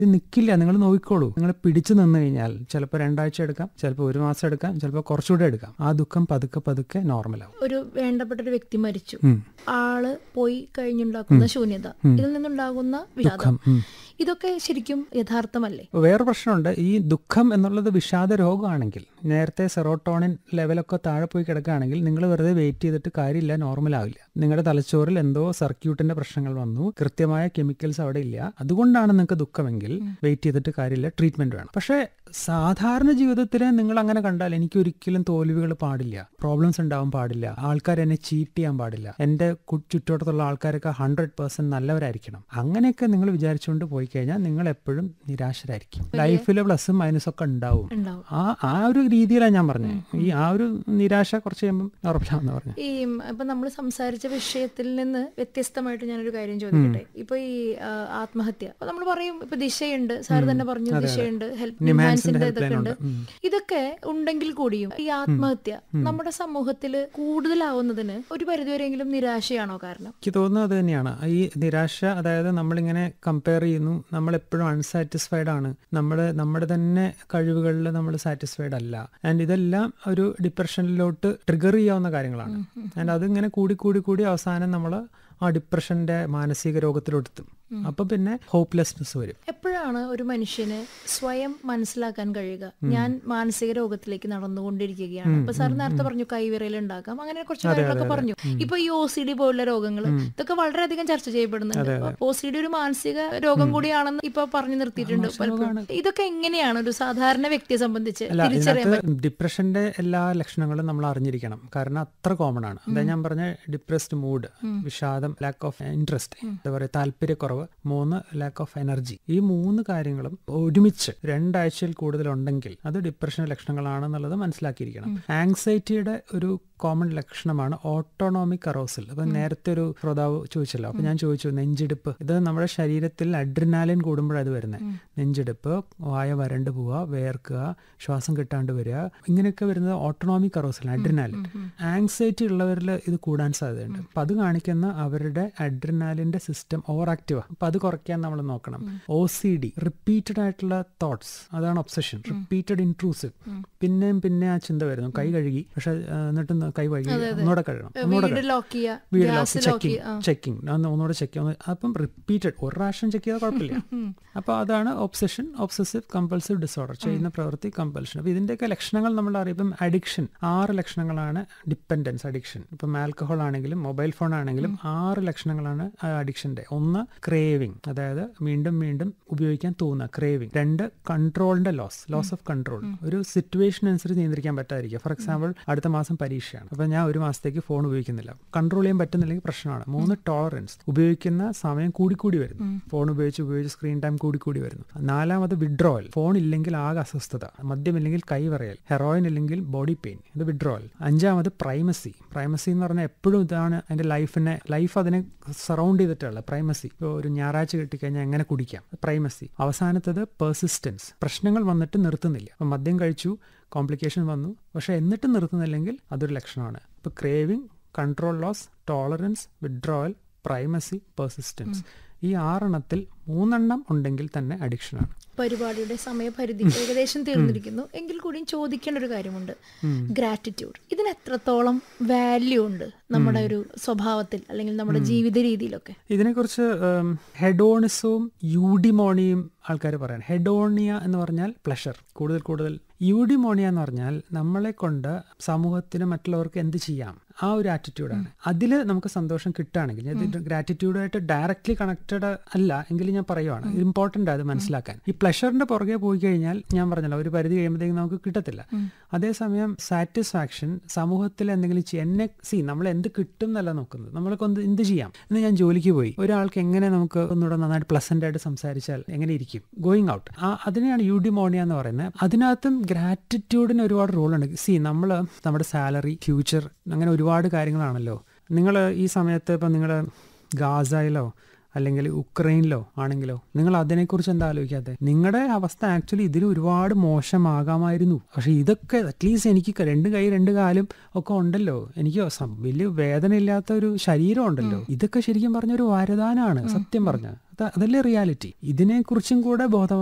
ഇത് നിൽക്കില്ല നിങ്ങൾ നോക്കിക്കോളൂ നിങ്ങൾ പിടിച്ചു നിന്ന് കഴിഞ്ഞാൽ ചിലപ്പോൾ രണ്ടാഴ്ച എടുക്കാം ചിലപ്പോൾ ഒരു മാസം എടുക്കാം ചിലപ്പോൾ കുറച്ചുകൂടെ എടുക്കാം ആ ദുഃഖം പതുക്കെ പതുക്കെ നോർമലാവും ഒരു വേണ്ടപ്പെട്ട ഒരു വ്യക്തി മരിച്ചു ഉം. ആള് പോയി കഴിഞ്ഞുണ്ടാക്കുന്ന ശൂന്യത ഇതിൽ നിന്നുണ്ടാകുന്ന വിഷാദം ദുഃഖം ഉം. ഇതൊക്കെ ശരിക്കും യഥാർത്ഥമല്ലേ വേറെ പ്രശ്നമുണ്ട് ഈ ദുഃഖം എന്നുള്ളത് വിഷാദ രോഗമാണെങ്കിൽ നേരത്തെ സെറോട്ടോണിൻ ലെവലൊക്കെ താഴെ പോയി കിടക്കുകയാണെങ്കിൽ നിങ്ങൾ വെറുതെ വെയിറ്റ് ചെയ്തിട്ട് കാര്യമില്ല നോർമൽ ആവില്ല നിങ്ങളുടെ തലച്ചോറിൽ എന്തോ സർക്യൂട്ടിന്റെ പ്രശ്നങ്ങൾ വന്നു കൃത്യമായ കെമിക്കൽസ് അവിടെ ഇല്ല അതുകൊണ്ടാണ് നിങ്ങൾക്ക് ദുഃഖമെങ്കിൽ വെയിറ്റ് ചെയ്തിട്ട് കാര്യമില്ല ട്രീറ്റ്മെന്റ് വേണം പക്ഷേ സാധാരണ ജീവിതത്തിൽ നിങ്ങൾ അങ്ങനെ കണ്ടാൽ എനിക്ക് ഒരിക്കലും തോൽവികൾ പാടില്ല പ്രോബ്ലംസ് ഉണ്ടാവാൻ പാടില്ല ആൾക്കാർ എന്നെ ചീറ്റ് ചെയ്യാൻ പാടില്ല എന്റെ കു- ചുറ്റോട്ടത്തുള്ള ആൾക്കാരൊക്കെ ഹൺഡ്രഡ് പേഴ്സെന്റ് നല്ലവരായിരിക്കണം അങ്ങനെയൊക്കെ നിങ്ങൾ വിചാരിച്ചുകൊണ്ട് പോയി കഴിഞ്ഞാൽ നിങ്ങൾ എപ്പോഴും നിരാശരായിരിക്കും ലൈഫിൽ പ്ലസും മൈനസും ഒക്കെ ഉണ്ടാവും ഉണ്ടാവും ആ ആ ഒരു രീതിയിലാണ് ഞാൻ പറഞ്ഞത് ഈ ആ ഒരു നിരാശ കുറച്ച് കഴിയുമ്പോൾ ഉറപ്പിച്ചാന്ന് പറഞ്ഞു ഈ ഇപ്പൊ നമ്മൾ സംസാരിച്ച വിഷയത്തിൽ നിന്ന് വ്യത്യസ്തമായിട്ട് ഞാനൊരു കാര്യം ചോദിക്കട്ടെ ഇപ്പൊ ഈ ആ, ആത്മഹത്യ അപ്പൊ നമ്മൾ പറയും ഇപ്പൊ ദിശയുണ്ട് സാർ തന്നെ പറഞ്ഞു ദിശയുണ്ട് ഹെൽപ്പ് നിമാൻസിന്റെ ഇതൊക്കെ ഉണ്ട് ഇതൊക്കെ ഉണ്ടെങ്കിൽ കൂടിയും ഈ ആത്മഹത്യ നമ്മുടെ സമൂഹത്തിൽ കൂടുതലാവുന്നതിന് ഒരു പരിധിവരെയെങ്കിലും നിരാശയാണോ കാരണം എനിക്ക് തോന്നുന്നത് അത് തന്നെയാണ് ഈ നിരാശ അതായത് നമ്മളിങ്ങനെ കമ്പയർ ചെയ്യുന്നു നമ്മൾ എപ്പോഴും അൺസാറ്റിസ്ഫൈഡ് ആണ് നമ്മൾ നമ്മുടെ തന്നെ കഴിവുകളിൽ നമ്മൾ സാറ്റിസ്ഫൈഡ് അല്ല ആൻഡ് ഇതെല്ലാം ഒരു ഡിപ്രഷനിലോട്ട് ട്രിഗർ ചെയ്യാവുന്ന കാര്യങ്ങളാണ് ആൻഡ് അതിങ്ങനെ കൂടി കൂടി കൂടി അവസാനം നമ്മൾ ആ ഡിപ്രഷന്റെ മാനസിക രോഗത്തിലോട്ടെത്തും അപ്പൊ പിന്നെ ഹോപ്പ്ലെസ്നെസ് വരും എപ്പോഴാണ് ഒരു മനുഷ്യന് സ്വയം മനസ്സിലാക്കാൻ കഴിയുക ഞാൻ മാനസിക രോഗത്തിലേക്ക് നടന്നുകൊണ്ടിരിക്കുകയാണ് ഇപ്പൊ സാർ നേരത്തെ പറഞ്ഞു കൈവിറയിൽ ഉണ്ടാക്കാം അങ്ങനെ കുറച്ച് കാര്യങ്ങളൊക്കെ പറഞ്ഞു ഇപ്പൊ ഈ ഒ സി ഡി പോലുള്ള രോഗങ്ങൾ ഇതൊക്കെ വളരെയധികം ചർച്ച ചെയ്യപ്പെടുന്നുണ്ട് ഒ സി ഡി ഒരു മാനസിക രോഗം കൂടിയാണെന്ന് ഇപ്പൊ പറഞ്ഞു നിർത്തിയിട്ടുണ്ട് പലപ്പോഴും ഇതൊക്കെ എങ്ങനെയാണ് ഒരു സാധാരണ വ്യക്തിയെ സംബന്ധിച്ച് അല്ല തിരിച്ചറിയാൻ ഇതിനകത്ത് ഡിപ്രഷന്റെ എല്ലാ ലക്ഷണങ്ങളും നമ്മൾ അറിഞ്ഞിരിക്കണം കാരണം അത്ര കോമൺ ആണ് അതായത് ഞാൻ പറഞ്ഞ ഡിപ്രസ്ഡ് മൂഡ് വിഷാദം ലാക്ക് ഓഫ് ഇൻട്രസ്റ്റ് എന്താ പറയുക താല്പര്യക്കുറവ് മൂന്ന് ലാക്ക് ഓഫ് എനർജി ഈ മൂന്ന് കാര്യങ്ങളും ഒരുമിച്ച് രണ്ടാഴ്ചയിൽ കൂടുതൽ ഉണ്ടെങ്കിൽ അത് ഡിപ്രഷൻ ലക്ഷണങ്ങളാണെന്നുള്ളത് മനസ്സിലാക്കിയിരിക്കണം ആങ്സൈറ്റിയുടെ ഒരു കോമൺ ലക്ഷണമാണ് ഓട്ടോണോമിക് അറോസൽ അപ്പൊ നേരത്തെ ഒരു ശ്രോതാവ് ചോദിച്ചല്ലോ അപ്പൊ ഞാൻ ചോദിച്ചു നെഞ്ചിടിപ്പ് ഇത് നമ്മുടെ ശരീരത്തിൽ അഡ്രിനാലിൻ കൂടുമ്പോഴാണ് ഇത് വരുന്നത് നെഞ്ചിടിപ്പ് വായ വരണ്ട് പോവുക വേർക്കുക ശ്വാസം കിട്ടാണ്ട് വരിക ഇങ്ങനെയൊക്കെ വരുന്നത് ഓട്ടോണോമിക് അറോസൽ അഡ്രിനാലിൻ ആങ്സൈറ്റി ഉള്ളവരിൽ ഇത് കൂടാൻ സാധ്യതയുണ്ട് അപ്പൊ അത് കാണിക്കുന്ന അവരുടെ അഡ്രിനാലിന്റെ സിസ്റ്റം ഓവർ ആക്റ്റീവ് അപ്പൊ അത് കുറയ്ക്കാൻ നമ്മൾ നോക്കണം ഒ സി ഡി റിപ്പീറ്റഡ് ആയിട്ടുള്ള തോട്ട്സ് അതാണ് ഒബ്സഷൻ റിപ്പീറ്റഡ് ഇൻട്രൂസീവ് പിന്നെയും പിന്നെ ആ ചിന്ത വരുന്നു കൈ കഴുകി പക്ഷെ ആ, എന്നിട്ട് ന- കൈ കഴുകി ഒന്നുകൂടെ കഴുകണം ഒന്നുകൂടെ വീട് ലോക്ക് ചെയ്യുക വീട് ഗ്യാസ് ലോക്ക് ചെക്കിങ് ചെയ്യുക ചെക്കിങ് ഒന്നുകൂടെ ചെക്ക് ചെയ്യുക അപ്പം റിപ്പീറ്റഡ് ഒരു പ്രാവശ്യം ചെക്ക് ചെയ്താൽ കുഴപ്പമില്ല അപ്പോൾ അതാണ് ഒബ്സഷൻ ഒബ്സസീവ് കമ്പൾസീവ് ഡിസോർഡർ ചെയ്യുന്ന പ്രവൃത്തി കമ്പൽഷൻ അപ്പോൾ ഇതിൻ്റെയൊക്കെ ലക്ഷണങ്ങൾ നമ്മൾ അറിയാം ഇപ്പം അഡിക്ഷൻ ആറ് ലക്ഷണങ്ങളാണ് ഡിപ്പെൻഡൻസ് അഡിക്ഷൻ ഇപ്പം ആൽക്കഹോൾ ആണെങ്കിലും മൊബൈൽ ഫോൺ ആണെങ്കിലും ആറ് ലക്ഷണങ്ങളാണ് അഡിക്ഷൻ്റെ ഒന്ന് ക്രേവിങ് അതായത് വീണ്ടും വീണ്ടും ഉപയോഗിക്കാൻ തോന്നുക ക്രേവിങ് രണ്ട് കൺട്രോളിന്റെ ലോസ് ലോസ് ഓഫ് കൺട്രോൾ ഒരു സിറ്റുവേഷൻ അനുസരിച്ച് നിയന്ത്രിക്കാൻ പറ്റാതിരിക്കുക ഫോർ എക്സാമ്പിൾ അടുത്ത മാസം പരീക്ഷയാണ് അപ്പൊ ഞാൻ ഒരു മാസത്തേക്ക് ഫോൺ ഉപയോഗിക്കുന്നില്ല കൺട്രോൾ ചെയ്യാൻ പറ്റുന്നില്ലെങ്കിൽ പ്രശ്നമാണ് മൂന്ന് ടോളറൻസ് ഉപയോഗിക്കുന്ന സമയം കൂടിക്കൂടി വരുന്നു ഫോൺ ഉപയോഗിച്ച് ഉപയോഗിച്ച് സ്ക്രീൻ ടൈം കൂടിക്കൂടി വരുന്നു നാലാമത് വിഡ്രോവൽ ഫോൺ ഇല്ലെങ്കിൽ ആകെ അസ്വസ്ഥത മദ്യം ഇല്ലെങ്കിൽ കൈവറയൽ ഹെറോയിൻ ഇല്ലെങ്കിൽ ബോഡി പെയിൻ ഇത് വിഡ്രോവൽ അഞ്ചാമത് പ്രൈമസി പ്രൈമസി എന്ന് പറഞ്ഞാൽ എപ്പോഴും ഇതാണ് അതിന്റെ ലൈഫിനെ ലൈഫ് അതിനെ സറൗണ്ട് ചെയ്തിട്ടുള്ള പ്രൈമസി ഇപ്പോൾ ഒരു ഞായറാഴ്ച കിട്ടിക്കഴിഞ്ഞാൽ എങ്ങനെ കുടിക്കാം പ്രൈമസി അവസാനത്തത് പെർസിസ്റ്റൻസ് പ്രശ്നങ്ങൾ വന്നിട്ട് നിർത്തുന്നില്ല അപ്പം മദ്യം കഴിച്ചു കോംപ്ലിക്കേഷൻ വന്നു പക്ഷെ എന്നിട്ട് നിർത്തുന്നില്ലെങ്കിൽ അതൊരു ലക്ഷണമാണ് ഇപ്പോൾ craving control loss tolerance withdrawal primacy persistence ഈ ആറെണ്ണത്തിൽ മൂന്നെണ്ണം ഉണ്ടെങ്കിൽ തന്നെ അഡിക്ഷനാണ് പരിപാടിയുടെ സമയപരിധി ഏകദേശം തീർന്നിരിക്കുന്നു എങ്കിൽ കൂടിയും ചോദിക്കേണ്ട ഒരു കാര്യമുണ്ട് ഗ്രാറ്റിറ്റ്യൂഡ് ഇതിന് എത്രത്തോളം വാല്യൂ ഉണ്ട് നമ്മുടെ ഒരു സ്വഭാവത്തിൽ അല്ലെങ്കിൽ നമ്മുടെ ജീവിത രീതിയിലൊക്കെ ഇതിനെക്കുറിച്ച് ഹെഡോണിസവും യൂഡിമോണിയും ആൾക്കാർ പറയണം ഹെഡോണിയ എന്ന് പറഞ്ഞാൽ പ്ലഷർ കൂടുതൽ കൂടുതൽ യൂഡിമോണിയ എന്ന് പറഞ്ഞാൽ നമ്മളെ കൊണ്ട് സമൂഹത്തിന് മറ്റുള്ളവർക്ക് എന്ത് ചെയ്യാം ആ ഒരു ആറ്റിറ്റ്യൂഡാണ് അതിൽ നമുക്ക് സന്തോഷം കിട്ടുകയാണെങ്കിൽ ഇത് ഗ്രാറ്റിറ്റ്യൂഡായിട്ട് ഡയറക്റ്റ്ലി കണക്റ്റഡ് അല്ല എങ്കിലും ഞാൻ പറയുവാണ് ഇമ്പോർട്ടൻ്റ് അത് മനസ്സിലാക്കാൻ ഈ പ്ലഷറിന്റെ പുറകെ പോയി കഴിഞ്ഞാൽ ഞാൻ പറഞ്ഞല്ലോ ഒരു പരിധി കഴിയുമ്പോഴത്തേക്കും നമുക്ക് കിട്ടത്തില്ല അതേസമയം സാറ്റിസ്ഫാക്ഷൻ സമൂഹത്തിൽ എന്തെങ്കിലും ചെയ്യാം എന്നെ സി നമ്മൾ എന്ത് കിട്ടും എന്നല്ല നോക്കുന്നത് നമ്മളൊക്കെ ഒന്ന് എന്ത് ചെയ്യാം ഇന്ന് ഞാൻ ജോലിക്ക് പോയി ഒരാൾക്ക് എങ്ങനെ നമുക്ക് ഒന്നുകൂടെ നന്നായിട്ട് പ്ലസന്റ് ആയിട്ട് സംസാരിച്ചാൽ എങ്ങനെ ഇരിക്കും ഗോയിങ് ഔട്ട് ആ അതിനെയാണ് യൂഡിമോണിയ എന്ന് പറയുന്നത് അതിനകത്തും ഗ്രാറ്റിറ്റ്യൂഡിന് ഒരുപാട് റോൾ ഉണ്ട് സി നമ്മൾ നമ്മുടെ സാലറി ഫ്യൂച്ചർ അങ്ങനെ ഒരുപാട് കാര്യങ്ങളാണല്ലോ നിങ്ങൾ ഈ സമയത്ത് ഇപ്പം നിങ്ങൾ ഗാസയിലോ അല്ലെങ്കിൽ ഉക്രൈനിലോ ആണെങ്കിലോ നിങ്ങൾ അതിനെക്കുറിച്ച് എന്താ ആലോചിക്കാതെ നിങ്ങളുടെ അവസ്ഥ ആക്ച്വലി ഇതിൽ ഒരുപാട് മോശമാകാമായിരുന്നു പക്ഷെ ഇതൊക്കെ അറ്റ്ലീസ്റ്റ് എനിക്ക് ക- രണ്ട് കൈ രണ്ട് കാലും ഒക്കെ ഉണ്ടല്ലോ എനിക്ക് സം- വലിയ വേദന ഇല്ലാത്ത ഒരു ശരീരം ഉണ്ടല്ലോ ഇതൊക്കെ ശരിക്കും പറഞ്ഞ ഒരു വരദാനാണ് സത്യം പറഞ്ഞ അതല്ലേ റിയാലിറ്റി ഇതിനെക്കുറിച്ചും കൂടെ ബോധം